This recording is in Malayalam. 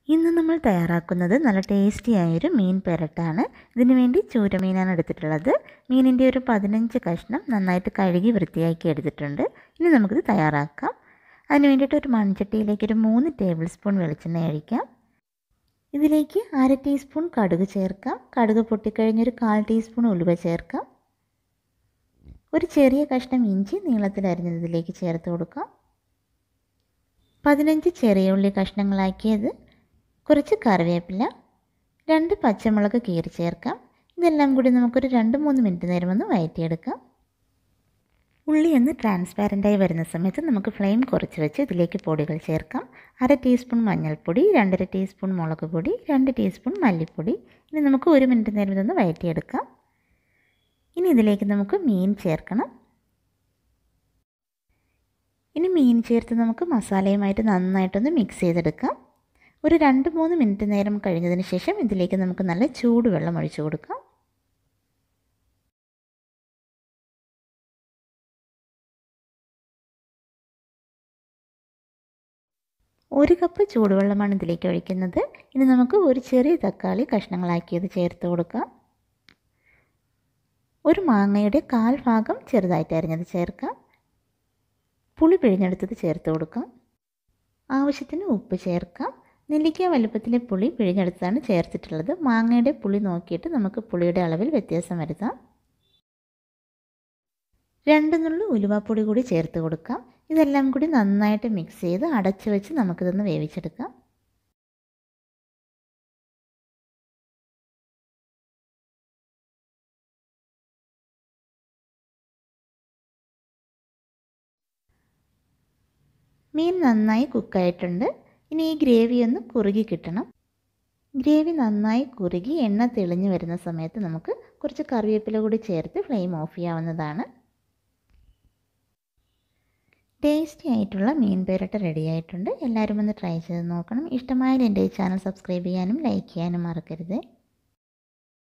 ഇന്ന് നമ്മൾ തയ്യാറാക്കുന്നത് നല്ല ടേസ്റ്റി ആയൊരു മീൻ പെരട്ടാണ് ഇതിനു വേണ്ടി ചൂരമീനാണ് എടുത്തിട്ടുള്ളത് മീനിൻ്റെ ഒരു പതിനഞ്ച് കഷ്ണം നന്നായിട്ട് കഴുകി വൃത്തിയാക്കി എടുത്തിട്ടുണ്ട് ഇനി നമുക്കിത് തയ്യാറാക്കാം അതിന് വേണ്ടിയിട്ട് ഒരു മൺചട്ടിയിലേക്ക് ഒരു മൂന്ന് ടേബിൾ സ്പൂൺ വെളിച്ചെണ്ണ ഒഴിക്കാം ഇതിലേക്ക് അര ടീസ്പൂൺ കടുക് ചേർക്കാം കടുക് പൊട്ടിക്കഴിഞ്ഞൊരു കാൽ ടീസ്പൂൺ ഉലുവ ചേർക്കാം ഒരു ചെറിയ കഷ്ണം ഇഞ്ചി നീളത്തിൽ അരിഞ്ഞത് ഇതിലേക്ക് ചേർത്ത് കൊടുക്കാം പതിനഞ്ച് ചെറിയ ഉള്ളി കഷ്ണങ്ങളാക്കിയത് കുറച്ച് കറിവേപ്പില രണ്ട് പച്ചമുളക് കീറി ചേർക്കാം ഇതെല്ലാം കൂടി നമുക്കൊരു രണ്ട് മൂന്ന് മിനിറ്റ് നേരം ഒന്ന് വഴറ്റിയെടുക്കാം ഉള്ളി ഒന്ന് ട്രാൻസ്പാരൻ്റായി വരുന്ന സമയത്ത് നമുക്ക് ഫ്ലെയിം കുറച്ച് വെച്ച് ഇതിലേക്ക് പൊടികൾ ചേർക്കാം അര ടീസ്പൂൺ മഞ്ഞൾപ്പൊടി രണ്ടര ടീസ്പൂൺ മുളക് പൊടി രണ്ട് ടീസ്പൂൺ മല്ലിപ്പൊടി ഇനി നമുക്ക് ഒരു മിനിറ്റ് നേരം ഇതൊന്ന് വഴറ്റിയെടുക്കാം ഇനി ഇതിലേക്ക് നമുക്ക് മീൻ ചേർക്കണം ഇനി മീൻ ചേർത്ത് നമുക്ക് മസാലയുമായിട്ട് നന്നായിട്ടൊന്ന് മിക്സ് ചെയ്തെടുക്കാം ഒരു രണ്ട് മൂന്ന് മിനിറ്റ് നേരം കഴിഞ്ഞതിന് ശേഷം ഇതിലേക്ക് നമുക്ക് നല്ല ചൂടുവെള്ളം ഒഴിച്ചു കൊടുക്കാം ഒരു കപ്പ് ചൂടുവെള്ളമാണ് ഇതിലേക്ക് ഒഴിക്കുന്നത് ഇനി നമുക്ക് ഒരു ചെറിയ തക്കാളി കഷ്ണങ്ങളാക്കിയത് ചേർത്ത് കൊടുക്കാം ഒരു മാങ്ങയുടെ കാൽ ഭാഗം ചെറുതായിട്ട് അരിഞ്ഞത് ചേർക്കാം പുളി പിഴിഞ്ഞെടുത്തത് ചേർത്ത് കൊടുക്കാം ആവശ്യത്തിന് ഉപ്പ് ചേർക്കാം നെല്ലിക്ക വലുപ്പത്തിലെ പുളി പിഴിഞ്ഞെടുത്താണ് ചേർത്തിട്ടുള്ളത് മാങ്ങയുടെ പുളി നോക്കിയിട്ട് നമുക്ക് പുളിയുടെ അളവിൽ വ്യത്യാസം വരുത്താം രണ്ട് നുള്ളു ഉലുവാപ്പൊടി കൂടി ചേർത്ത് കൊടുക്കാം ഇതെല്ലാം കൂടി നന്നായിട്ട് മിക്സ് ചെയ്ത് അടച്ചു വെച്ച് നമുക്കിതൊന്ന് വേവിച്ചെടുക്കാം മീൻ നന്നായി കുക്കായിട്ടുണ്ട് ഇനി ഈ ഗ്രേവി ഒന്ന് കുറുകി കിട്ടണം ഗ്രേവി നന്നായി കുറുകി എണ്ണ തെളിഞ്ഞു വരുന്ന സമയത്ത് നമുക്ക് കുറച്ച് കറിവേപ്പില കൂടി ചേർത്ത് ഫ്ലെയിം ഓഫ് ചെയ്യാവുന്നതാണ് ടേസ്റ്റി ആയിട്ടുള്ള മീൻ പേരട്ട് റെഡി ആയിട്ടുണ്ട് എല്ലാവരും ഒന്ന് ട്രൈ ചെയ്ത് നോക്കണം ഇഷ്ടമായാൽ എൻ്റെ ഈ ചാനൽ സബ്സ്ക്രൈബ് ചെയ്യാനും ലൈക്ക് ചെയ്യാനും മറക്കരുത്